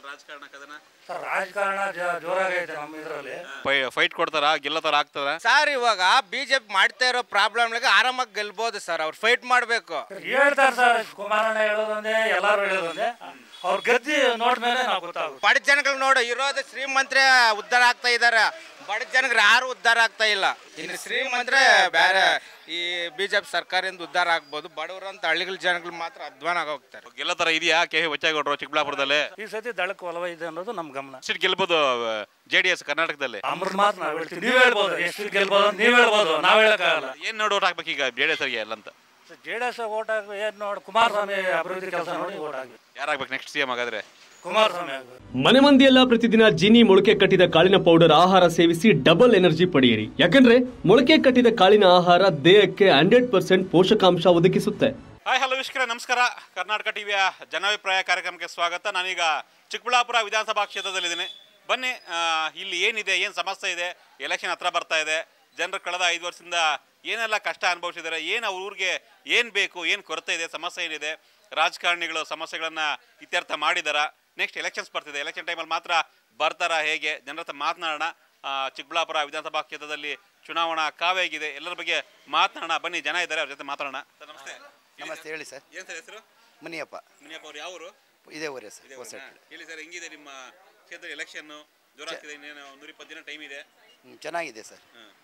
ರಾಜಕಾರಣ ಕದನ ಸರ್ ರಾಜಕಾರಣ ಜ- ಜೋರಾಗೈತೆ ನಮ್ಮ ಇದರಲ್ಲಿ ಫೈಟ್ ಕೊಡ್ತಾರ ಗೆಲ್ಲತಾರ ಆಗ್ತದ ಸರ್ ಇವಾಗ ಬಿಜೆಪಿ ಮಾಡ್ತಾ ಇರೋ ಪ್ರಾಬ್ಲಮ್ಗೆ ಆರಾಮಾಗಿ ಗೆಲ್ಬೋದು ಸರ್ ಅವ್ರು ಫೈಟ್ ಮಾಡಬೇಕು ಹೇಳ್ತಾರೆ ಸರ್ ಕುಮಾರಣ್ಣ ಹೇಳೋದೊಂದೇ ಎಲ್ಲರೂ ಹೇಳೋದೊಂದೇ ಅವ್ರ ಗದ್ದಿ ನೋಡ್ಮೇಲೆ ನಾವು ಗೊತ್ತಾಗುತ್ತೆ ಬಡ ಜನಗಳು ನೋಡು ಇರೋದು ಶ್ರೀಮಂತ್ರೆ ಉದ್ಧಾರ ಆಗ್ತಾ ಇದಾರೆ ಬಡ ಜನಗಳು ಯಾರು ಉದ್ಧಾರ ಆಗ್ತಾ ಇಲ್ಲ ಇನ್ನು ಶ್ರೀಮಂತ್ರೆ ಬೇರೆ ಈ ಬಿಜೆಪಿ ಸರ್ಕಾರದಿಂದ ಉದ್ಧಾರ ಆಗ್ಬೋದು ಬಡವರು ಅಂತ ಹಳ್ಳಿಗಳ ಜನಗಳು ಮಾತ್ರ ಅಧ್ವಾನ ಹೋಗ್ತಾರೆ ಗೆಲ್ಲತಾರ ಇದೆಯಾ ಕೆ ಬಚ್ಚೇಗೌಡರು ಚಿಕ್ಕಬಳ್ಳಾಪುರದಲ್ಲಿ ಈ ಸತಿ ದಳಕ್ಕೆ ಒಲವ ಇದೆ ಅನ್ನೋದು ನಮ್ಮ ಗಮನ ಸೀಟ್ ಗೆಲ್ಬೋದು ಜೆ ಡಿ ಎಸ್ ಕರ್ನಾಟಕದಲ್ಲಿ ಅಮೃತ ಮಾತು ನಾವು ಹೇಳ್ತೀವಿ ನೀವು ಹೇಳ್ಬೋದು ಎಷ್ಟು ಗೆಲ್ಬೋದು ಅಂತ ನೀವು ಹೇಳ್ಬೋದು ನಾವು ಹೇಳಕ್ಕಾಗಲ್ಲ ಏನ್ ನೋಡಿ ಓಟ್ ಹಾಕ್ಬೇಕು ಈಗ ಜೆ ಡಿ ಎಸ್ ಎಲ್ಲ ಅಂತ ಜೆ ಡಿ ಎಸ್ ಓಟ್ ಹಾಕಿ ಏನು ನೋಡಿ ಕುಮಾರಸ್ವಾಮಿ ಅಭಿವೃದ್ಧಿ ಕೆಲಸ ನೋಡಿ ಓಟ್ ಹಾಕಿ ಯಾರಾಗ್ಬೇಕು ನೆಕ್ಸ್ಟ್ ಸಿ ಎಂ ಹಾಗಾದ್ರೆ ಕುಮಾರಸ್ವಾಮಿ ಆಗಬೇಕು ಮನೆ ಮಂದಿಯೆಲ್ಲ ಪ್ರತಿದಿನ ಜೀನಿ ಮೊಳಕೆ ಕಟ್ಟಿದ ಕಾಳಿನ ಪೌಡರ್ ಆಹಾರ ಸೇವಿಸಿ ಡಬಲ್ ಎನರ್ಜಿ ಪಡೆಯಿರಿ ಯಾಕಂದ್ರೆ ಮೊಳಕೆ ಕಟ್ಟಿದ ಕಾಳಿನ ಆಹಾರ ದೇಹಕ್ಕೆ ಹಂಡ್ರೆಡ್ ಪರ್ಸೆಂಟ್ ಪೋಷಕಾಂಶ ಒದಗಿಸುತ್ತೆ ಹಾಯ್ ಹಲೋ ವೀಕ್ಷಕರೇ ನಮಸ್ಕಾರ ಕರ್ನಾಟಕ ಟಿವಿಯ ಜನಾಭಿಪ್ರಾಯ ಕಾರ್ಯಕ್ರಮಕ್ಕೆ ಸ್ವಾಗತ ನಾನೀಗ ಚಿಕ್ಕಬಳ್ಳಾಪುರ ವಿಧಾನಸಭಾ ಕ್ಷೇತ್ರದಲ್ಲಿದ್ದೀನಿ ಬನ್ನಿ ಆ, ಇಲ್ಲಿ ಏನಿದೆ ಏನು ಸಮಸ್ಯೆ ಇದೆ ಎಲೆಕ್ಷನ್ ಹತ್ರ ಬರ್ತಾ ಇದೆ ಜನರು ಕಳೆದ ಐದು ವರ್ಷದಿಂದ ಏನೆಲ್ಲ ಕಷ್ಟ ಅನುಭವಿಸಿದ್ದಾರೆ ಏನು ಅವ್ರ ಊರಿಗೆ ಏನು ಬೇಕು ಏನು ಕೊರತೆ ಇದೆ ಸಮಸ್ಯೆ ಏನಿದೆ ರಾಜಕಾರಣಿಗಳು ಸಮಸ್ಯೆಗಳನ್ನು ಇತ್ಯರ್ಥ ಮಾಡಿದಾರ ನೆಕ್ಸ್ಟ್ ಎಲೆಕ್ಷನ್ಸ್ ಬರ್ತಿದೆ ಎಲೆಕ್ಷನ್ ಟೈಮಲ್ಲಿ ಮಾತ್ರ ಬರ್ತಾರ ಹೇಗೆ ಜನರ ಹತ್ರ ಮಾತನಾಡೋಣ ಆ, ಚಿಕ್ಕಬಳ್ಳಾಪುರ ವಿಧಾನಸಭಾ ಕ್ಷೇತ್ರದಲ್ಲಿ ಚುನಾವಣಾ ಕಾವು ಹೇಗಿದೆ ಎಲ್ಲರ ಬಗ್ಗೆ ಮಾತನಾಡೋಣ ಬನ್ನಿ ಜನ ಇದ್ದಾರೆ ಅವ್ರ ಜೊತೆ ಮಾತಾಡೋಣ ಸರ್ ನಮಸ್ತೆ ನಮಸ್ತೆ ಹೇಳಿ ಸರ್ ಏನ್ ಸರ್ ಹೆಸರು ಮುನಿಯಪ್ಪ ಮುನಿಯಪ್ಪ ಅವ್ರು ಯಾವ ಇದೇ ಊರೇ ಸರ್ ಇದೇ ಹೊಸ ಊರಿನಾ? ಹೇಳಿ ಸರ್ ಹೆಂಗಿದೆ ನಿಮ್ಮ ಕ್ಷೇತ್ರ ಎಲೆಕ್ಷನ್ ಜೋರ ಆಗ್ತಿದೆ ಇನ್ನೇನು ನೂರ ಇಪ್ಪತ್ತು ದಿನ ಟೈಮ್ ಇದೆ ಹ್ಮ್, ಚೆನ್ನಾಗಿದೆ ಸರ್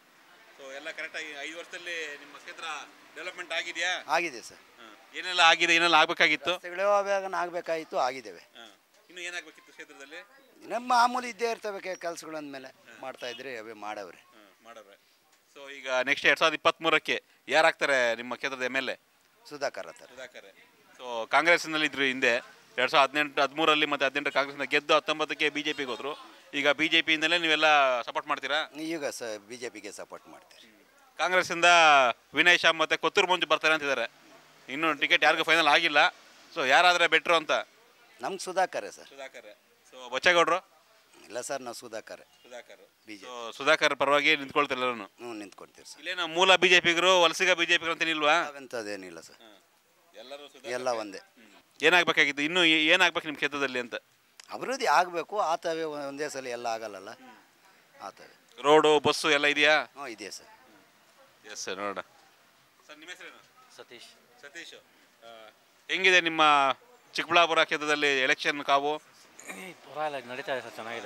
ಸೊ ಎಲ್ಲ ಕರೆಕ್ಟಾಗಿ ಐದು ವರ್ಷದಲ್ಲಿ ನಿಮ್ಮ ಕ್ಷೇತ್ರ ಡೆವಲಪ್ಮೆಂಟ್ ಆಗಿದೆಯಾ ಆಗಿದೆ ಸರ್ ಹ್ಮ್. ಏನೆಲ್ಲ ಆಗಿದೆ ಏನೆಲ್ಲ ಆಗ್ಬೇಕಾಗಿತ್ತು ರಸ್ತೆಗಳು ಅವಾಗ ಆಗಬೇಕಾಯಿತು ಆಗಿದ್ದೇವೆ ಹ್ಮ್. ಇನ್ನು ಏನಾಗಬೇಕಿತ್ತು ಕ್ಷೇತ್ರದಲ್ಲಿ ನಮ್ಮ ಮಾಮೂಲಿ ಇದ್ದೇ ಇರ್ತವೆ ಕೆಲಸಗಳು ಅಂದಮೇಲೆ ಮಾಡ್ತಾ ಇದ್ರೆ ಅವೇ ಮಾಡವ್ರೆ ಹ್ಮ್, ಮಾಡವ್ರೆ ಸೊ ಈಗ ನೆಕ್ಸ್ಟ್ ಎರಡ್ ಸಾವಿರದ ಇಪ್ಪತ್ತ್ಮೂರಕ್ಕೆ ಯಾರಾಗ್ತಾರೆ ನಿಮ್ಮ ಕ್ಷೇತ್ರದ ಎಮ್ ಎಲ್ ಎ ಸುಧಾಕರ್ ಹತ್ತಾರ ಸುಧಾಕರ್ ಸೊ ಕಾಂಗ್ರೆಸ್ನಲ್ಲಿ ಇದ್ರು ಹಿಂದೆ ಎರಡ್ ಸಾವಿರದ ಹದಿನೆಂಟು ಹದಿಮೂರಲ್ಲಿ ಮತ್ತೆ ಹದಿನೆಂಟು ಕಾಂಗ್ರೆಸ್ನ ಗೆದ್ದು ಹತ್ತೊಂಬತ್ತಕ್ಕೆ ಬಿಜೆಪಿಗೆ ಹೋದ್ರು ಈಗ ಬಿಜೆಪಿಯಿಂದಲೇ ನೀವೆಲ್ಲ ಸಪೋರ್ಟ್ ಮಾಡ್ತೀರಾ ಈಗ ಸ ಬಿ ಜೆ ಪಿಗೆ ಸಪೋರ್ಟ್ ಮಾಡ್ತೀರಿ ಕಾಂಗ್ರೆಸ್ಸಿಂದ ವಿನಯ್ ಶಾ ಮತ್ತೆ ಕೊತ್ತೂರು ಮಂಜು ಬರ್ತಾರೆ ಅಂತಿದ್ದಾರೆ ಇನ್ನು ಟಿಕೆಟ್ ಯಾರಿಗೂ ಫೈನಲ್ ಆಗಿಲ್ಲ ಸೊ ಯಾರಾದ್ರೆ ಬೆಟ್ರು ಅಂತ ನಮ್ಗೆ ಸುಧಾಕರೇ ಸರ್ ಸುಧಾಕರ್ ಸೊ ಬಚ್ಚೇಗೌಡರು ಇಲ್ಲ ಸರ್ ನಾವು Sudhakar Sudhakar B J so Sudhakar ಪರವಾಗಿ ನಿಂತ್ಕೊಳ್ತಿಲ್ಲ ಹ್ಞೂ ನಿಂತ್ಕೊಡ್ತೀವಿ ಸರ್ ಇಲ್ಲೇನು ಮೂಲ ಬಿಜೆಪಿಗರು ವಲಸಿಗ ಬಿಜೆಪಿಗರು ಅಂತ ಇಲ್ವಾ ನಾವೆಂಥದ್ದೇನಿಲ್ಲ ಸರ್ ಎಲ್ಲರೂ ಎಲ್ಲ ಒಂದೇ ಏನಾಗಬೇಕಾಗಿತ್ತು ಇನ್ನು ಏ- ಏನಾಗ್ಬೇಕು ನಿಮ್ಮ ಕ್ಷೇತ್ರದಲ್ಲಿ ಅಂತ ಅಭಿವೃದ್ಧಿ ಆಗಬೇಕು ಆತವೇ ಒಂದೇ ಸಲ ಎಲ್ಲ ಆಗಲ್ಲಲ್ಲ ಆತವೆ ರೋಡು ಬಸ್ಸು ಎಲ್ಲ ಇದೆಯಾ ಹ್ಞೂ ಇದೆ ಸರ್ ಎಸ್ ಸರ್ ನೋಡೋಣ ಸರ್ ನಿಮ್ಮ ಹೆಸರೇನು ಸತೀಶ್ ಸತೀಶ್ ಹೆಂಗಿದೆ ನಿಮ್ಮ ಚಿಕ್ಕಬಳ್ಳಾಪುರ ಕ್ಷೇತ್ರದಲ್ಲಿ ಎಲೆಕ್ಷನ್ ಕಾವು ಪರವಾಗಿಲ್ಲ ನಡೀತಾ ಇದೆ ಸರ್ ಚೆನ್ನಾಗಿದೆ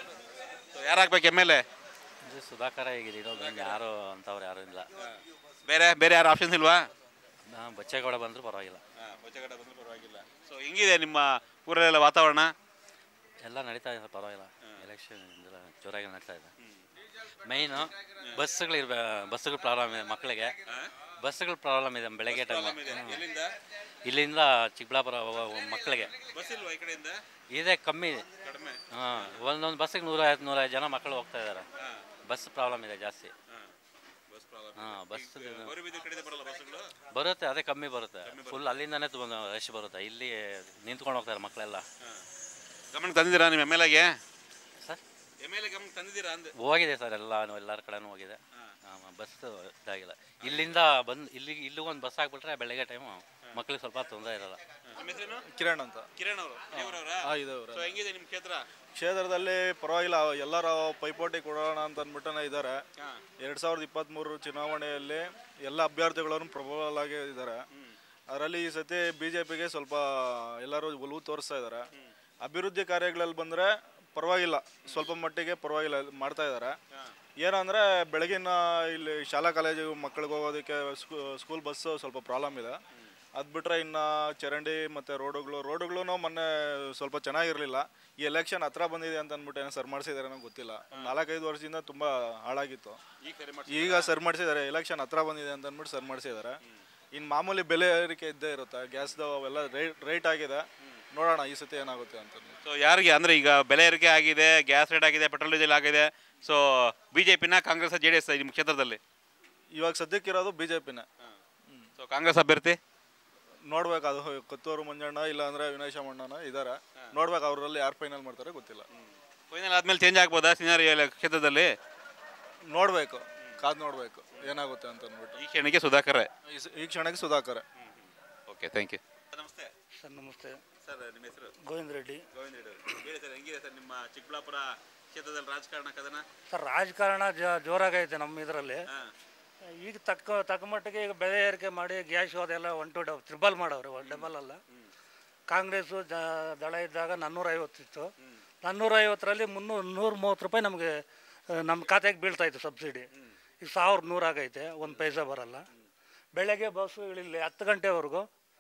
So, ಯಾರಾಗ್ಬೇಕು ಎಮ್ ಎಲ್ ಎ ಇದು ಸುಧಾಕರ ಹೇಗಿದೆ ಇರೋದು ಇನ್ನು ಯಾರು ಅಂತವ್ರು ಯಾರು ಇಲ್ಲ ಬೇರೆ ಬೇರೆ ಯಾರು ಆಪ್ಷನ್ಸ್ ಇಲ್ವಾ ನಾ ಬಚ್ಚೇಗೌಡ ಬಂದರೂ ಪರವಾಗಿಲ್ಲ ಬಚ್ಚಗಡ ಬಂದರೂ ಪರವಾಗಿಲ್ಲ ಸೊ ಹೆಂಗಿದೆ ನಿಮ್ಮ ಊರಲ್ಲೆಲ್ಲ ವಾತಾವರಣ ಎಲ್ಲ ನಡೀತಾ ಇದೆ ಸರ್ ಪರವಾಗಿಲ್ಲ ಎಲೆಕ್ಷನ್ ಇದೆಲ್ಲ ಜೋರಾಗಿ ನಡೀತಾ ಇದೆ ಮೈನು ಬಸ್ಸುಗಳು ಇರ್ಬೇ ಬಸ್ಸುಗಳು ಪ್ರಾಬ್ಲಮ್ ಇದೆ ಮಕ್ಕಳಿಗೆ ಬಸ್ಸುಗಳು ಪ್ರಾಬ್ಲಮ್ ಇದೆ ಬೆಳಗ್ಗೆ ಟೈಮ್ ಎಲ್ಲಿಂದ ಇಲ್ಲಿಂದ ಚಿಕ್ಕಬಳ್ಳಾಪುರ ಹೋಗೋ ಮಕ್ಕಳಿಗೆ ಬಸ್ ಇಲ್ವಾ ಈ ಕಡೆಯಿಂದ ಇದೆ ಕಮ್ಮಿ ಕಡಿಮೆ ಹಾಂ ಒಂದೊಂದು ಬಸ್ಸಿಗೆ ನೂರೈವತ್ತು ನೂರೈವತ್ತು ಜನ ಮಕ್ಕಳು ಹೋಗ್ತಾ ಇದ್ದಾರೆ ಬಸ್ ಪ್ರಾಬ್ಲಮ್ ಇದೆ ಜಾಸ್ತಿ ಬಸ್ ಪ್ರಾಬ್ಲಮ್ ಹಾಂ ಬಸ್ ಗೌರಿಬಿದ್ದು ಕಡೆಯಿಂದ ಬರಲ್ಲ ಬಸ್ಸುಗಳು ಬರುತ್ತೆ ಅದೇ ಕಮ್ಮಿ ಬರುತ್ತೆ ಫುಲ್ ಅಲ್ಲಿಂದಾನೇ ತುಂಬ ರಶ್ ಬರುತ್ತೆ ಇಲ್ಲಿ ನಿಂತ್ಕೊಂಡು ಹೋಗ್ತಾರೆ ಮಕ್ಕಳೆಲ್ಲ ಗಮನಕ್ಕೆ ತಂದಿದ್ದೀರಾ ನಿಮ್ಮ ಎಮ್ ಎಲ್ ಎಗೆ ಸರ್ ಎಮ್ ಎಲ್ ಎ ಗಮನಕ್ಕೆ ತಂದಿದ್ದೀರಾ ಅಂದೆ ಹೋಗಿದೆ ಸರ್ ಎಲ್ಲ ಎಲ್ಲರ ಕಡೆನೂ ಹೋಗಿದೆ ಬಸ್ ಇದಾಗಿಲ್ಲ ಇಲ್ಲಿಂದ ಬಂದು ಇಲ್ಲಿ ಇಲ್ಲೂ ಒಂದು ಬಸ್ ಹಾಕ್ಬಿಟ್ರೆ ಬೆಳಗ್ಗೆ ಟೈಮು ಮಕ್ಳಿಗೆ ಸ್ವಲ್ಪ ತೊಂದರೆ ಇರಲ್ಲ ನಿಮ್ಮ ಹೆಸರೇನು ಕಿರಣ್ ಅಂತ ಕಿರಣ್ ಅವರು ದೇವರವರಾ ಆ, ಇದೆ ಅವ್ರೆ. ಸೊ ಹೆಂಗಿದೆ ನಿಮ್ಮ ಕ್ಷೇತ್ರ ಕ್ಷೇತ್ರದಲ್ಲಿ ಪರವಾಗಿಲ್ಲ ಎಲ್ಲರ ಪೈಪೋಟಿ ಕೊಡೋಣ ಅಂತ ಅಂದ್ಬಿಟ್ಟನೆ ಇದ್ದಾರೆ ಎರಡ್ ಸಾವಿರದ ಇಪ್ಪತ್ತ್ಮೂರು ಚುನಾವಣೆಯಲ್ಲಿ ಎಲ್ಲ ಅಭ್ಯರ್ಥಿಗಳನ್ನು ಪ್ರಬಲ ಆಗಿ ಇದ್ದಾರೆ ಅದರಲ್ಲಿ ಈ ಸತಿ ಬಿ ಜೆ ಪಿಗೆ ಸ್ವಲ್ಪ ಎಲ್ಲರೂ ಒಲವು ತೋರಿಸ್ತಾ ಇದ್ದಾರೆ ಅಭಿವೃದ್ಧಿ ಕಾರ್ಯಗಳಲ್ಲಿ ಬಂದರೆ ಪರವಾಗಿಲ್ಲ ಸ್ವಲ್ಪ ಮಟ್ಟಿಗೆ ಪರವಾಗಿಲ್ಲ ಮಾಡ್ತಾ ಇದ್ದಾರೆ ಏನಂದರೆ ಬೆಳಗಿನ ಇಲ್ಲಿ ಶಾಲಾ ಕಾಲೇಜು ಮಕ್ಕಳಿಗೆ ಹೋಗೋದಕ್ಕೆ ಸ್ಕೂಲ್ ಬಸ್ಸು ಸ್ವಲ್ಪ ಪ್ರಾಬ್ಲಮ್ ಇದೆ ಅದು ಬಿಟ್ರೆ ಇನ್ನು ಚರಂಡಿ ಮತ್ತು ರೋಡುಗಳು ರೋಡುಗಳು ಮೊನ್ನೆ ಸ್ವಲ್ಪ ಚೆನ್ನಾಗಿರಲಿಲ್ಲ ಈ ಎಲೆಕ್ಷನ್ ಹತ್ರ ಬಂದಿದೆ ಅಂತ ಅಂದ್ಬಿಟ್ಟು ಏನೋ ಸರ್ ಮಾಡಿಸಿದ್ದಾರೆ ನನಗೆ ಗೊತ್ತಿಲ್ಲ ಒಂದ್ ನಾಲ್ಕೈದು ವರ್ಷದಿಂದ ತುಂಬ ಹಾಳಾಗಿತ್ತು ಈಗ ಸರ್ ಮಾಡಿಸಿದ್ದಾರೆ ಎಲೆಕ್ಷನ್ ಹತ್ರ ಬಂದಿದೆ ಅಂತ ಅಂದ್ಬಿಟ್ಟು ಸರ್ ಮಾಡಿಸಿದ್ದಾರೆ ಇನ್ನು ಮಾಮೂಲಿ ಬೆಲೆ ಏರಿಕೆ ಇದ್ದೇ ಇರುತ್ತೆ ಗ್ಯಾಸ್ದು ಅವೆಲ್ಲ ರೇಟ್ ರೇಟ್ ಆಗಿದೆ ನೋಡೋಣ ಈ ಸತಿ ಏನಾಗುತ್ತೆ ಅಂತ ಸೊ ಯಾರಿಗೆ ಅಂದ್ರೆ ಈಗ ಬೆಲೆ ಏರಿಕೆ ಆಗಿದೆ ಗ್ಯಾಸ್ ರೇಟ್ ಆಗಿದೆ ಪೆಟ್ರೋಲ್ ಡೀಸೆಲ್ ಆಗಿದೆ ಸೊ ಬಿಜೆಪಿನ ಕಾಂಗ್ರೆಸ್ ಜೆ ಡಿ ಎಸ್ ನಿಮ್ಮ ಕ್ಷೇತ್ರದಲ್ಲಿ ಇವಾಗ ಸದ್ಯಕ್ಕಿರೋದು ಬಿ ಜೆ ಪಿನೇ ಸೊ ಕಾಂಗ್ರೆಸ್ ಅಭ್ಯರ್ಥಿ ನೋಡ್ಬೇಕು ಅದು ಕೊತ್ತೂರು ಮಂಜಣ್ಣ ಇಲ್ಲ ಅಂದ್ರೆ ವಿನಯ್ ಶಾಮಣ್ಣನ ಇದ್ದಾರೆ ನೋಡ್ಬೇಕು ಅವರಲ್ಲಿ ಯಾರು ಫೈನಲ್ ಮಾಡ್ತಾರೆ ಗೊತ್ತಿಲ್ಲ ಫೈನಲ್ ಆದ್ಮೇಲೆ ಚೇಂಜ್ ಆಗ್ಬೋದಾ ಸಿನಾರಿ ಕ್ಷೇತ್ರದಲ್ಲಿ ನೋಡ್ಬೇಕು ಕಾದ್ ನೋಡ್ಬೇಕು ಏನಾಗುತ್ತೆ ಅಂತ ಅಂದ್ಬಿಟ್ಟು ಈ ಕ್ಷಣಕ್ಕೆ ಸುಧಾಕರ್ ಈ ಸ- ಈ ಕ್ಷಣಕ್ಕೆ ಸುಧಾಕರ್ ಓಕೆ ಥ್ಯಾಂಕ್ ಯು ನಮಸ್ತೆ ಸರ್ ನಮಸ್ತೆ ಸರ್ ನಿಮ್ಮ ಹೆಸರು ಗೋವಿಂದ ರೆಡ್ಡಿ ಗೋವಿಂದ ರೆಡ್ಡಿ ಹೇಳಿ ಸರ್ ಚಿಕ್ಕಬಳ್ಳಾಪುರ ಕ್ಷೇತ್ರದಲ್ಲಿ ರಾಜಕಾರಣ ಕದನ ಸರ್ ರಾಜಕಾರಣ ಜ ಜೋರಾಗೈತೆ ನಮ್ಮ ಇದರಲ್ಲಿ ಈಗ ತಕ್ಕ ತಕ್ಕ ಮಟ್ಟಿಗೆ ಈಗ ಬೆಲೆ ಏರಿಕೆ ಮಾಡಿ ಗ್ಯಾಸ್ ಅದೆಲ್ಲ ಒನ್ ಟು ಡಬ್ ತ್ರಿಬಲ್ ಮಾಡವ್ರೆ ಒನ್ ಡಬಲ್ ಅಲ್ಲ ಕಾಂಗ್ರೆಸ್ಸು ಜ ದಳ ಇದ್ದಾಗ ನಾನ್ನೂರ ಐವತ್ತಿತ್ತು ನಾನ್ನೂರ ಐವತ್ತರಲ್ಲಿ ಮುನ್ನೂರು ನೂರ ಮೂವತ್ತು ರೂಪಾಯಿ ನಮಗೆ ಆ, ನಮ್ಮ ಖಾತೆಗೆ ಬೀಳ್ತಾ ಇತ್ತು ಸಬ್ಸಿಡಿ ಈಗ ಸಾವಿರದ ನೂರು ಆಗೈತೆ ಒಂದು ಪೈಸಾ ಬರಲ್ಲ ಬೆಳಗ್ಗೆ ಬಸ್ಸು ಇಳಿಲಿ ಹತ್ತು ಗಂಟೆವರೆಗೂ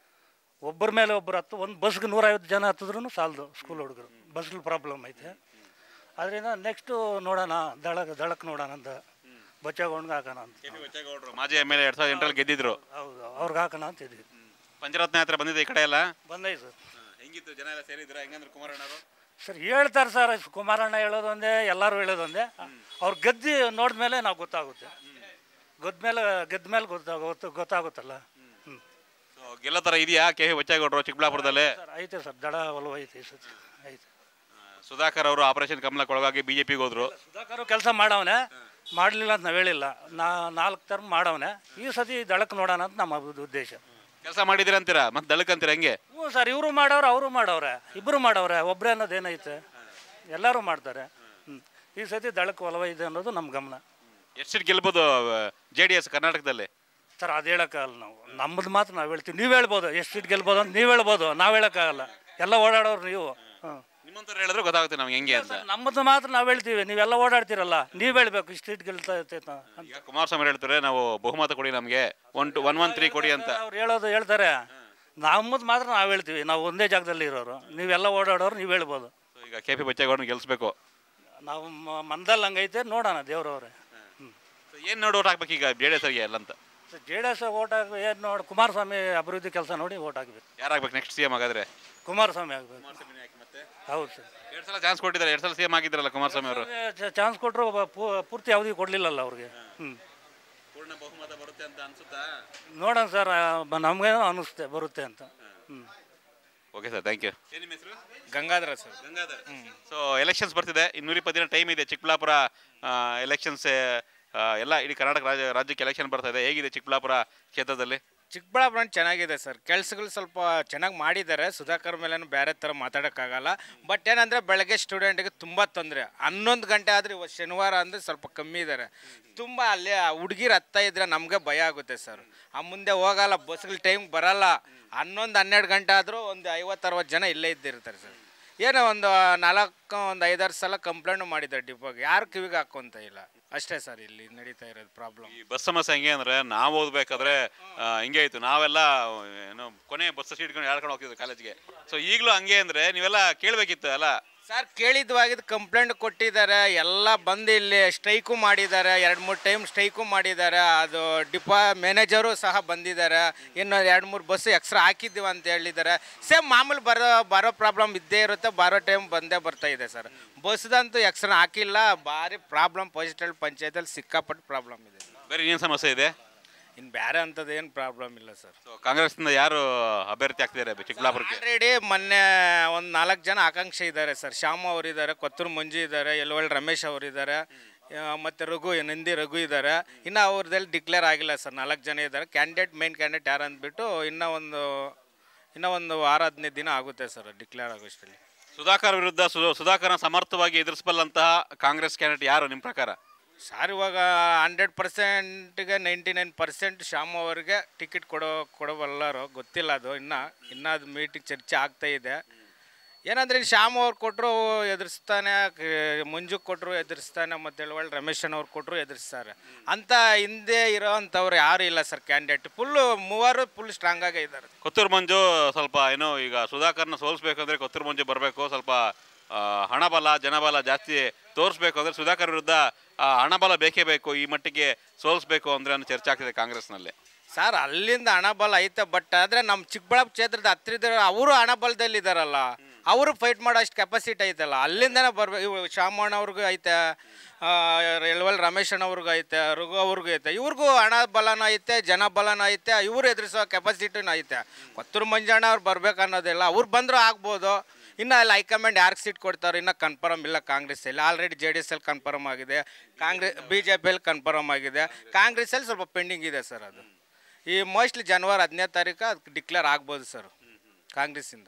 ಒಬ್ಬರ ಮೇಲೆ ಒಬ್ಬರು ಹತ್ತು ಒಂದು ಬಸ್ಗೆ ನೂರೈವತ್ತು ಜನ ಹತ್ತಿದ್ರು ಸಾಲದು ಸ್ಕೂಲ್ ಹುಡುಗರು ಬಸ್ಗಳ ಪ್ರಾಬ್ಲಮ್ ಐತೆ ಅದರಿಂದ ನೆಕ್ಸ್ಟು ನೋಡೋಣ ದಳಕ್ ದಳಕ್ಕೆ ನೋಡೋಣ ಅಂತ ಬಚ್ಚಗೊಂಡ್ಗೆ ಹಾಕೋಣ ಅಂತ ಕೆ ಪಿ ಬಚ್ಚೇಗೌಡರು ಮಾಜಿ ಎಮ್ ಎಲ್ ಎ ಎರಡ್ ಸಾವಿರದ ಎಂಟರಲ್ಲಿ ಗೆದ್ದಿದ್ರು ಹೌದು ಅವ್ರಿಗೆ ಹಾಕೋಣ ಅಂತ ಇದ್ವಿ ಪಂಚರತ್ನ ಯಾತ್ರೆ ಬಂದಿದೆ ಈ ಕಡೆ ಎಲ್ಲ ಬಂದೈತೆ ಸರ್ ಹೆಂಗಿತ್ತು ಜನ ಎಲ್ಲ ಸೇರಿದ್ರ ಹೆಂಗಂದ್ರೆ ಕುಮಾರಣ್ಣವರು ಸರ್ ಹೇಳ್ತಾರೆ ಸರ್ ಕುಮಾರಣ್ಣ ಹೇಳೋದೊಂದೇ ಎಲ್ಲರೂ ಹೇಳೋದೊಂದೇ ಅವ್ರು ಗೆದ್ದು ನೋಡಿದ್ಮೇಲೆ ನಾವು ಗೊತ್ತಾಗುತ್ತೆ ಗೆದ್ಮೇಲೆ ಗೆದ್ದ ಮೇಲೆ ಗೊತ್ತಾಗುತ್ತೆ ಗೊತ್ತಾಗುತ್ತಲ್ಲ ಹ್ಞೂ ಸೊ ಗೆಲ್ಲೋ ಥರ ಇದೆಯಾ ಕೆ ಪಿ ಬಚ್ಚೇಗೌಡರು ಚಿಕ್ಕಬಳ್ಳಾಪುರದಲ್ಲಿ ಸರ್ ಐತೆ ಸರ್ ದಡ ಒಲವು ಐತೆ ಈ ಸತಿ ಐತೆ ಸುಧಾಕರ್ ಅವರು ಆಪರೇಷನ್ ಕಮಲಕ್ಕೆ ಒಳಗಾಗಿ ಬಿಜೆಪಿಗೆ ಹೋದ್ರು ಸುಧಾಕರ್ ಕೆಲಸ ಮಾಡವನೆ ಮಾಡಲಿಲ್ಲ ಅಂತ ನಾವು ಹೇಳಿಲ್ಲ ನಾ ನಾಲ್ಕು ಟರ್ಮ್ ಮಾಡವನೆ ಈ ಸತಿ ದಳಕ್ಕೆ ನೋಡೋಣ ಅಂತ ನಮ್ಮ ಉದ್ದೇಶ ಕೆಲಸ ಮಾಡಿದಿರ ಅಂತೀರಾ ಮತ್ತೆ ದಳಕ್ ಅಂತೀರಾ ಹೆಂಗೆ ಹ್ಞೂ ಸರ್ ಇವರು ಮಾಡವ್ರೆ ಅವರು ಮಾಡವ್ರೆ ಇಬ್ಬರು ಮಾಡವ್ರೆ ಒಬ್ಬರೇ ಅನ್ನೋದೇನೈತೆ ಎಲ್ಲರೂ ಮಾಡ್ತಾರೆ ಹ್ಞೂ ಈ ಸತಿ ದಳಕ್ಕೆ ಒಲವ ಇದೆ ಅನ್ನೋದು ನಮ್ಮ ಗಮನ ಎಷ್ಟು ಸೀಟ್ ಗೆಲ್ಬೋದು ಜೆ ಡಿ ಎಸ್ ಕರ್ನಾಟಕದಲ್ಲಿ ಸರ್ ಅದು ಹೇಳೋಕ್ಕಾಗಲ್ಲ ನಾವು ನಮ್ಮದು ಮಾತ್ರ ನಾವು ಹೇಳ್ತೀವಿ ನೀವು ಹೇಳ್ಬೋದು ಎಷ್ಟು ಸೀಟ್ ಗೆಲ್ಬೋದು ಅಂತ ನೀವು ಹೇಳ್ಬೋದು ನಾವು ಹೇಳೋಕ್ಕಾಗಲ್ಲ ಎಲ್ಲ ಓಡಾಡೋರು ನೀವು ಹ್ಞೂ ನಿಮ್ಮಂತವ್ರು ಹೇಳಿದ್ರೆ ಗೊತ್ತಾಗುತ್ತೆ ನಮ್ಗೆ ಹೆಂಗೆ ಅಂತ ನಮ್ಮದು ಮಾತ್ರ ನಾವು ಹೇಳ್ತೀವಿ ನೀವೆಲ್ಲ ಓಡಾಡ್ತೀರಲ್ಲ ನೀವು ಹೇಳ್ಬೇಕು ಇಷ್ಟು ಸೀಟ್ ಗೆಲ್ತಾ ಇರ್ತೈತೆ ಅಂತ ಈಗ ಕುಮಾರಸ್ವಾಮಿ ಹೇಳ್ತಾರೆ ನಾವು ಬಹುಮತ ಕೊಡಿ ನಮಗೆ one two one one three ಕೊಡಿ ಅಂತ ಅವ್ರು ಹೇಳೋದು ಹೇಳ್ತಾರೆ ನಮ್ಮದು ಮಾತ್ರ ನಾವು ಹೇಳ್ತೀವಿ ನಾವು ಒಂದೇ ಜಾಗದಲ್ಲಿ ಇರೋರು ನೀವೆಲ್ಲ ಓಡಾಡೋರು ನೀವು ಹೇಳ್ಬೋದು So ಈಗ ಕೆ ಪಿ ಬಚ್ಚೇಗೌಡನ ಗೆಲ್ಸ್ಬೇಕು ನಾವು ಮ- ಮನದಲ್ಲಿ ಹಂಗೈತೆ ನೋಡೋಣ ದೇವ್ರವ್ರೆ ಹ್ಞೂ So ಏನ್ ನೋಡಿ ಓಟ್ ಹಾಕ್ಬೇಕು ಈಗ ಜೆ ಡಿ ಎಸ್ ಎಲ್ಲ ಅಂತ ಜೆ ಡಿ ಎಸ್ ಓಟ್ ಹಾಕಿ ಏನು ನೋಡಿ ಕುಮಾರಸ್ವಾಮಿ ಅಭಿವೃದ್ಧಿ ಕೆಲಸ ನೋಡಿ ಓಟ್ ಹಾಕ್ಬೇಕು ಯಾರಾಗ್ಬೇಕು ನೆಕ್ಸ್ಟ್ ಸಿ ಎಂ ಹಾಗಾದ್ರೆ ಕುಮಾರಸ್ವಾಮಿ ಆಗಬೇಕು ಹೌದು ಸರ್ ಎರಡು ಸಲ ಚಾನ್ಸ್ ಕೊಟ್ಟಿದ್ದಾರೆ ಎರಡು ಸಲ ಸಿ ಎಂ ಆಗಿದ್ರಲ್ಲ ಕುಮಾರಸ್ವಾಮಿ ಅವರು ಚಾನ್ಸ್ ಕೊಟ್ಟರು ಪೂರ್ತಿ ಯಾವುದೂ ಕೊಡಲಿಲ್ಲಲ್ಲ ಅವ್ರಿಗೆ ಹ್ಞೂ ಪೂರ್ಣ ಬಹುಮತ ಬರುತ್ತೆ ಅಂತ ಅನ್ಸುತ್ತಾ ನೋಡೋಣ ಸರ್ ನಮಗೇನೋ ಅನ್ನಿಸುತ್ತೆ ಬರುತ್ತೆ ಅಂತ ಹ್ಞೂ ಓಕೆ ಸರ್ ಥ್ಯಾಂಕ್ ಯು ಏನು ನಿಮ್ಮ ಹೆಸರು Gangadhara sir Gangadhar so elections ಬರ್ತಿದೆ ಇನ್ನೂರ ಇಪ್ಪತ್ತು ದಿನ ಟೈಮ್ ಇದೆ ಚಿಕ್ಕಬಳ್ಳಾಪುರ ಎಲೆಕ್ಷನ್ಸ್ ಎಲ್ಲ ಇಡೀ ಕರ್ನಾಟಕ ರಾಜ್ಯ ರಾಜ್ಯಕ್ಕೆ ಎಲೆಕ್ಷನ್ ಬರ್ತಾ ಇದೆ ಹೇಗಿದೆ ಚಿಕ್ಕಬಳ್ಳಾಪುರ ಕ್ಷೇತ್ರದಲ್ಲಿ ಚಿಕ್ಕಬಳ್ಳಾಪುರ ಚೆನ್ನಾಗಿದೆ ಸರ್ ಕೆಲ್ಸಗಳು ಸ್ವಲ್ಪ ಚೆನ್ನಾಗಿ ಮಾಡಿದ್ದಾರೆ ಸುಧಾಕರ್ ಮೇಲೇನು ಬೇರೆ ಥರ ಮಾತಾಡೋಕ್ಕಾಗಲ್ಲ ಬಟ್ ಏನಂದರೆ ಬೆಳಗ್ಗೆ ಸ್ಟೂಡೆಂಟ್ಗೆ ತುಂಬ ತೊಂದರೆ ಹನ್ನೊಂದು ಗಂಟೆ ಆದರೆ ಇವತ್ತು ಶನಿವಾರ ಅಂದರೆ ಸ್ವಲ್ಪ ಕಮ್ಮಿ ಇದ್ದಾರೆ ತುಂಬ ಅಲ್ಲಿ ಹುಡುಗಿರು ಹತ್ತ ಇದ್ರೆ ನಮಗೆ ಭಯ ಆಗುತ್ತೆ ಸರ್ ಆ ಮುಂದೆ ಹೋಗಲ್ಲ ಬಸ್ಗಳು ಟೈಮ್ಗೆ ಬರಲ್ಲ ಹನ್ನೊಂದು ಹನ್ನೆರಡು ಗಂಟೆ ಆದರೂ ಒಂದು ಐವತ್ತು ಅರವತ್ತು ಜನ ಇಲ್ಲೇ ಇದ್ದಿರ್ತಾರೆ ಸರ್ ಏನೋ ಒಂದು ನಾಲ್ಕು ಒಂದು ಐದಾರು ಸಲ ಕಂಪ್ಲೇಂಟ್ ಮಾಡಿದ್ದಾರೆ ಡಿಪೋಗೆ ಯಾರು ಕಿವಿಗೆ ಹಾಕೊಂತ ಇಲ್ಲ ಅಷ್ಟೇ ಸರ್ ಇಲ್ಲಿ ನಡೀತಾ ಇರೋದು ಪ್ರಾಬ್ಲಮ್ ಈ ಬಸ್ ಸಮಸ್ಯೆ ಹೆಂಗೆ ಅಂದ್ರೆ ನಾವು ಓದ್ಬೇಕಾದ್ರೆ ಆ, ಹಿಂಗೆ ಇತ್ತು ನಾವೆಲ್ಲ ಏನು ಕೊನೆ ಬಸ್ ಸೀಟ್ಕೊಂಡು ಹೇಳ್ಕೊಂಡು ಹೋಗ್ತಿದ್ವಿ ಕಾಲೇಜ್ಗೆ ಸೊ ಈಗಲೂ ಹಂಗೆ ಅಂದ್ರೆ ನೀವೆಲ್ಲ ಕೇಳಬೇಕಿತ್ತು ಅಲ್ಲ ಸರ್ ಕೇಳಿದ್ವಾಗಿದ್ದು ಕಂಪ್ಲೇಂಟ್ ಕೊಟ್ಟಿದ್ದಾರೆ ಎಲ್ಲ ಬಂದು ಇಲ್ಲಿ ಸ್ಟ್ರೈಕು ಮಾಡಿದ್ದಾರೆ ಎರಡು ಮೂರು ಟೈಮ್ ಸ್ಟ್ರೈಕು ಮಾಡಿದ್ದಾರೆ ಅದು ಡಿಪಾ ಮ್ಯಾನೇಜರು ಸಹ ಬಂದಿದ್ದಾರೆ ಇನ್ನು ಎರಡು ಮೂರು ಬಸ್ ಎಕ್ಸ್ಟ್ರಾ ಹಾಕಿದ್ದೀವಿ ಅಂತ ಹೇಳಿದ್ದಾರೆ ಸೇಮ್ ಮಾಮೂಲು ಬರೋ ಬರೋ ಪ್ರಾಬ್ಲಮ್ ಇದ್ದೇ ಇರುತ್ತೆ ಬರೋ ಟೈಮ್ ಬಂದೇ ಬರ್ತಾ ಇದೆ ಸರ್ ಬಸ್ದಂತೂ ಎಕ್ಸ್ಟ್ರಾ ಹಾಕಿಲ್ಲ ಭಾರಿ ಪ್ರಾಬ್ಲಮ್ ಪಾಸಿಟಿವ್ ಪಂಚಾಯತಲ್ಲಿ ಸಿಕ್ಕಾಪಟ್ಟು ಪ್ರಾಬ್ಲಮ್ ಇದೆ ಬೇರೆ ಇನ್ನೇನು ಸಮಸ್ಯೆ ಇದೆ ಇನ್ನು ಬೇರೆ ಅಂಥದ್ದು ಏನು ಪ್ರಾಬ್ಲಮ್ ಇಲ್ಲ ಸರ್ ಸೊ ಕಾಂಗ್ರೆಸ್ನಿಂದ ಯಾರು ಅಭ್ಯರ್ಥಿ ಆಗ್ತಿದ್ದಾರೆ ಚಿಕ್ಕಬಳ್ಳಾಪುರಕ್ಕೆ ಆಲ್ರೆಡಿ ಮೊನ್ನೆ ಒಂದು ನಾಲ್ಕು ಜನ ಆಕಾಂಕ್ಷಿ ಇದ್ದಾರೆ ಸರ್ ಶ್ಯಾಮ ಅವರಿದ್ದಾರೆ ಕೊತ್ತೂರು ಮಂಜು ಇದ್ದಾರೆ ಯಲವಳ್ಳಿ ರಮೇಶ್ ಅವರಿದ್ದಾರೆ ಮತ್ತು ರಘು ನಂದಿ ರಘು ಇದ್ದಾರೆ ಇನ್ನು ಅವ್ರದಲ್ಲಿ ಡಿಕ್ಲೇರ್ ಆಗಿಲ್ಲ ಸರ್ ನಾಲ್ಕು ಜನ ಇದ್ದಾರೆ ಕ್ಯಾಂಡಿಡೇಟ್ ಮೇನ್ ಕ್ಯಾಂಡಿಡೇಟ್ ಯಾರು ಅಂದ್ಬಿಟ್ಟು ಇನ್ನೂ ಒಂದು ಇನ್ನೂ ಒಂದು ವಾರ ಹದಿನೈದು ದಿನ ಆಗುತ್ತೆ ಸರ್ ಡಿಕ್ಲೇರ್ ಆಗೋಷ್ಟರಲ್ಲಿ ಸುಧಾಕರ್ ವಿರುದ್ಧ ಸು- ಸುಧಾಕರ್ನ ಸಮರ್ಥವಾಗಿ ಎದುರಿಸಬಲ್ಲಂತಹ ಕಾಂಗ್ರೆಸ್ ಕ್ಯಾಂಡಿಡೇಟ್ ಯಾರು ನಿಮ್ಮ ಪ್ರಕಾರ ಸರ್ ಇವಾಗ ಹಂಡ್ರೆಡ್ ಪರ್ಸೆಂಟ್ಗೆ ನೈಂಟಿ ನೈನ್ ಪರ್ಸೆಂಟ್ ಶ್ಯಾಮ್ ಅವರಿಗೆ ಟಿಕೆಟ್ ಕೊಡೋ ಕೊಡಬಲ್ಲರು ಗೊತ್ತಿಲ್ಲ ಅದು ಇನ್ನು ಇನ್ನೂ ಅದು ಮೀಟಿಂಗ್ ಚರ್ಚೆ ಆಗ್ತಾ ಇದೆ ಏನಂದ್ರೆ ಇಲ್ಲಿ ಶ್ಯಾಮ್ ಅವ್ರು ಕೊಟ್ಟರು ಎದುರಿಸ್ತಾನೆ ಕ- ಮಂಜು ಕೊಟ್ಟರು ಎದುರಿಸ್ತಾನೆ ಮತ್ತು ಎಳವಳ್ಳಿ ರಮೇಶನ್ ಅವ್ರು ಕೊಟ್ಟರು ಎದುರಿಸ್ತಾರೆ ಅಂತ ಹಿಂದೆ ಇರೋ ಅಂಥವ್ರು ಯಾರು ಇಲ್ಲ ಸರ್ ಕ್ಯಾಂಡಿಡೇಟ್ ಫುಲ್ಲು ಮೂವರು ಫುಲ್ ಸ್ಟ್ರಾಂಗ್ ಆಗೇ ಇದ್ದಾರೆ ಕೊತ್ತೂರು ಮಂಜು ಸ್ವಲ್ಪ ಏನೋ ಈಗ ಸುಧಾಕರ್ನ ಸೋಲಿಸ್ಬೇಕಂದ್ರೆ ಕೊತ್ತೂರು ಮಂಜು ಬರಬೇಕು ಸ್ವಲ್ಪ ಆ, ಹಣಬಲ ಜನಬಲ ಜಾಸ್ತಿ ತೋರಿಸ್ಬೇಕು ಅಂದ್ರೆ ಸುಧಾಕರ್ ವಿರುದ್ಧ ಆ, ಹಣಬಲ ಬೇಕೇ ಬೇಕು ಈ ಮಟ್ಟಿಗೆ ಸೋಲಿಸ್ಬೇಕು ಅಂದ್ರೆ ಅನ್ನೋ ಚರ್ಚೆ ಆಗ್ತಿದೆ ಕಾಂಗ್ರೆಸ್ನಲ್ಲಿ ಸರ್ ಅಲ್ಲಿಂದ ಹಣಬಲ ಐತೆ ಬಟ್ ಆದರೆ ನಮ್ಮ ಚಿಕ್ಕಬಳ್ಳಾಪುರ ಕ್ಷೇತ್ರದ ಹತ್ತಿರ ಅವರು ಹಣಬಲದಲ್ಲಿ ಇದ್ದಾರಲ್ಲ ಅವರು ಫೈಟ್ ಮಾಡೋ ಅಷ್ಟು ಕೆಪಾಸಿಟಿ ಐತಲ್ಲ ಅಲ್ಲಿಂದನೇ ಬರ್ಬೇಕು ಇವು ಶಾಮಣ್ಣ ಅವ್ರಿಗೂ ಐತೆ ಎಲ್ವಲ್ ರಮೇಶ್ ಅಣ್ಣವ್ರಿಗೂ ಐತೆ ರಘು ಅವ್ರಿಗೂ ಐತೆ ಇವ್ರಿಗೂ ಹಣ ಬಲನೂ ಐತೆ ಜನ ಬಲನೂ ಐತೆ ಇವ್ರು ಎದುರಿಸೋ ಕೆಪಾಸಿಟಿನೂ ಐತೆ ಕೊತ್ತೂರು ಮಂಜಣ್ಣ ಅವ್ರು ಬರ್ಬೇಕು ಅನ್ನೋದಿಲ್ಲ ಅವ್ರು ಬಂದರೂ ಆಗ್ಬೋದು ಇನ್ನು ಅಲ್ಲಿ ಹೈಕಮಾಂಡ್ ಯಾರಿಗೆ ಸೀಟ್ ಕೊಡ್ತಾರೆ ಇನ್ನೂ ಕನ್ಫರ್ಮ್ ಇಲ್ಲ ಕಾಂಗ್ರೆಸ್ಸಲ್ಲಿ ಆಲ್ರೆಡಿ ಜೆ ಡಿ ಎಸ್ ಅಲ್ಲಿ ಕನ್ಫರ್ಮ್ ಆಗಿದೆ ಕಾಂಗ್ರೆಸ್ ಬಿ ಜೆ ಪಿಯಲ್ಲಿ ಕನ್ಫರ್ಮ್ ಆಗಿದೆ ಕಾಂಗ್ರೆಸ್ಸಲ್ಲಿ ಸ್ವಲ್ಪ ಪೆಂಡಿಂಗ್ ಇದೆ ಸರ್ ಅದು ಈ ಮೋಸ್ಟ್ಲಿ ಜನವರಿ ಹದಿನೈದು ತಾರೀಕು ಅದಕ್ಕೆ ಡಿಕ್ಲೇರ್ ಆಗ್ಬೋದು ಸರ್ ಕಾಂಗ್ರೆಸ್ಸಿಂದ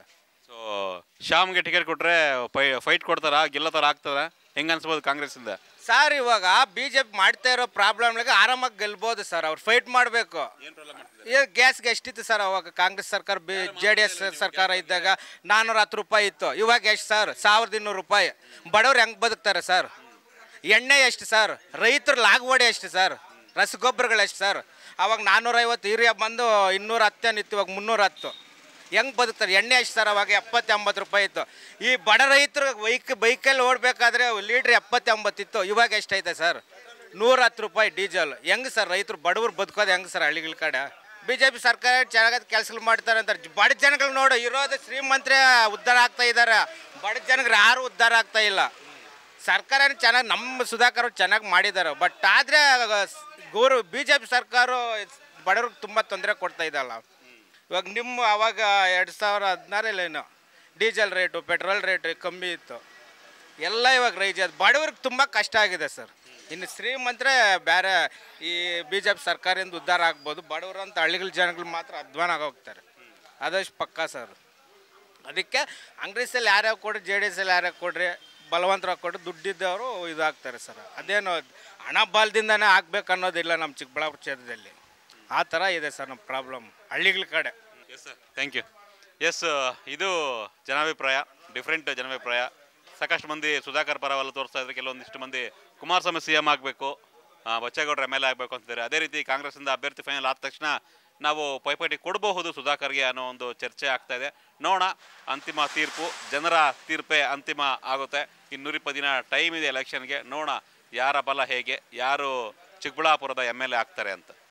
ಸೊ ಶ್ಯಾಮ್ಗೆ ಟಿಕೆಟ್ ಕೊಟ್ರೆ ಫೈಟ್ ಕೊಡ್ತಾರ ಗೆಲ್ಲತಾರ ಆಗ್ತಾರ ಹೆಂಗ ಅನ್ಸ್ಬೋದು ಕಾಂಗ್ರೆಸ್ಸಿಂದ ಸರ್ ಇವಾಗ ಬಿ ಜೆ ಪಿ ಮಾಡ್ತಾ ಇರೋ ಪ್ರಾಬ್ಲಮ್ನಾಗ ಆರಾಮಾಗಿ ಗೆಲ್ಬೋದು ಸರ್ ಅವ್ರು ಫೈಟ್ ಮಾಡಬೇಕು ಈಗ ಗ್ಯಾಸ್ಗೆ ಎಷ್ಟಿತ್ತು ಸರ್ ಅವಾಗ ಕಾಂಗ್ರೆಸ್ ಸರ್ಕಾರ ಬಿ ಜೆ ಡಿ ಎಸ್ ಸರ್ಕಾರ ಇದ್ದಾಗ ನಾನ್ನೂರ ಹತ್ತು ರೂಪಾಯಿ ಇತ್ತು ಇವಾಗ ಎಷ್ಟು ಸರ್ ಸಾವಿರದ ಇನ್ನೂರು ರೂಪಾಯಿ ಬಡವ್ರು ಹೆಂಗೆ ಬದುಕ್ತಾರೆ ಸರ್ ಎಣ್ಣೆ ಎಷ್ಟು ಸರ್ ರೈತರ ಲಾಗವಡಿ ಎಷ್ಟು ಸರ್ ರಸಗೊಬ್ಬರಗಳು ಎಷ್ಟು ಸರ್ ಅವಾಗ ನಾನ್ನೂರೈವತ್ತು ಯೂರಿಯಾ ಬಂದು ಇನ್ನೂರ ಹತ್ತೇನಿತ್ತು ಇವಾಗ ಮುನ್ನೂರ ಹತ್ತು ಹೆಂಗೆ ಬದುಕ್ತಾರೆ ಎಣ್ಣೆ ಎಷ್ಟು ಸರ್ ಅವಾಗ ಎಪ್ಪತ್ತು ಎಂಬತ್ತು ರೂಪಾಯಿ ಇತ್ತು ಈ ಬಡ ರೈತರು ಬೈಕ್ ಬೈಕಲ್ಲಿ ಓಡಬೇಕಾದ್ರೆ ಲೀಟ್ರ್ ಎಪ್ಪತ್ತು ಎಂಬತ್ತಿತ್ತು ಇವಾಗ ಎಷ್ಟೈತೆ ಸರ್ ನೂರ ಹತ್ತು ರೂಪಾಯಿ ಡೀಸೆಲ್ ಹೆಂಗೆ ಸರ್ ರೈತರು ಬಡವರು ಬದುಕೋದು ಹೆಂಗೆ ಸರ್ ಹಳ್ಳಿಗಳ ಕಡೆ ಬಿ ಜೆ ಪಿ ಸರ್ಕಾರ ಚೆನ್ನಾಗಿ ಕೆಲಸಗಳು ಮಾಡ್ತಾರೆ ಅಂತಾರೆ ಬಡ ಜನಗಳು ನೋಡು ಇರೋದು ಶ್ರೀಮಂತರ ಉದ್ಧಾರ ಆಗ್ತಾ ಇದ್ದಾರೆ ಬಡ ಜನಗಳು ಯಾರು ಉದ್ಧಾರ ಆಗ್ತಾ ಇಲ್ಲ ಸರ್ಕಾರ ಚೆನ್ನಾಗಿ ನಮ್ಮ ಸುಧಾಕರ್ ಅವ್ರು ಚೆನ್ನಾಗಿ ಮಾಡಿದ್ದಾರೆ ಬಟ್ ಆದರೆ ಗೌರು ಬಿ ಜೆ ಪಿ ಸರ್ಕಾರ ಬಡವ್ರಿಗೆ ತುಂಬ ತೊಂದರೆ ಕೊಡ್ತಾ ಇದಲ್ಲ ಇವಾಗ ನಿಮ್ಮ ಅವಾಗ ಎರಡು ಸಾವಿರ ಹದಿನಾರಲ್ಲೇನು ಡೀಸೆಲ್ ರೇಟು ಪೆಟ್ರೋಲ್ ರೇಟು ಕಮ್ಮಿ ಇತ್ತು ಎಲ್ಲ ಇವಾಗ ರೈಜ್ ಅದು ಬಡವ್ರಿಗೆ ತುಂಬ ಕಷ್ಟ ಆಗಿದೆ ಸರ್ ಇನ್ನು ಶ್ರೀಮಂತರೇ ಬೇರೆ ಈ ಬಿ ಜೆ ಪಿ ಸರ್ಕಾರದಿಂದ ಉದ್ಧಾರ ಆಗ್ಬೋದು ಬಡವರು ಅಂತ ಹಳ್ಳಿಗಳ ಜನಗಳು ಮಾತ್ರ ಅಧ್ವಾನ ಹೋಗ್ತಾರೆ ಅದಷ್ಟು ಪಕ್ಕಾ ಸರ್ ಅದಕ್ಕೆ ಕಾಂಗ್ರೆಸ್ಸಲ್ಲಿ ಯಾರ್ಯಾವ ಕೊಡ್ರಿ ಜೆ ಡಿ ಎಸ್ಸಲ್ಲಿ ಯಾರ್ಯಾವ ಕೊಡ್ರಿ ಬಲವಂತರಾಗಿ ಕೊಟ್ಟು ದುಡ್ಡಿದ್ದವರು ಇದಾಗ್ತಾರೆ ಸರ್ ಅದೇನು ಹಣ ಬಲದಿಂದನೇ ಆಗ್ಬೇಕು ಅನ್ನೋದಿಲ್ಲ ನಮ್ಮ ಚಿಕ್ಕಬಳ್ಳಾಪುರ ಕ್ಷೇತ್ರದಲ್ಲಿ ಆ ಥರ ಇದೆ ಸರ್ ನಮ್ಮ ಪ್ರಾಬ್ಲಮ್ ಹಳ್ಳಿಗಳ ಕಡೆ yes sir thank you yes ಇದು ಜನಾಭಿಪ್ರಾಯ ಡಿಫ್ರೆಂಟ್ ಜನಾಭಿಪ್ರಾಯ ಸಾಕಷ್ಟು ಮಂದಿ ಸುಧಾಕರ್ ಪರವೆಲ್ಲ ತೋರಿಸ್ತಾ ಇದ್ರೆ ಕೆಲವೊಂದಿಷ್ಟು ಮಂದಿ ಕುಮಾರಸ್ವಾಮಿ ಸಿ ಎಂ ಆಗಬೇಕು ಬಚ್ಚೇಗೌಡರು ಎಮ್ ಎಲ್ ಎ ಆಗಬೇಕು ಅಂತಿದ್ದಾರೆ ಅದೇ ರೀತಿ ಕಾಂಗ್ರೆಸ್ಸಿಂದ ಅಭ್ಯರ್ಥಿ ಫೈನಲ್ ಆದ ತಕ್ಷಣ ನಾವು ಪೈಪೋಟಿ ಕೊಡಬಹುದು ಸುಧಾಕರ್ಗೆ ಅನ್ನೋ ಒಂದು ಚರ್ಚೆ ಆಗ್ತಾ ಇದೆ ನೋಡೋಣ ಅಂತಿಮ ತೀರ್ಪು ಜನರ ತೀರ್ಪೇ ಅಂತಿಮ ಆಗುತ್ತೆ ಇನ್ನೂರಿಪ್ಪತ್ತು ದಿನ ಟೈಮ್ ಇದೆ ಎಲೆಕ್ಷನ್ಗೆ ನೋಡೋಣ ಯಾರ ಬಲ ಹೇಗೆ ಯಾರು ಚಿಕ್ಕಬಳ್ಳಾಪುರದ ಎಮ್ ಎಲ್ ಎ ಆಗ್ತಾರೆ ಅಂತ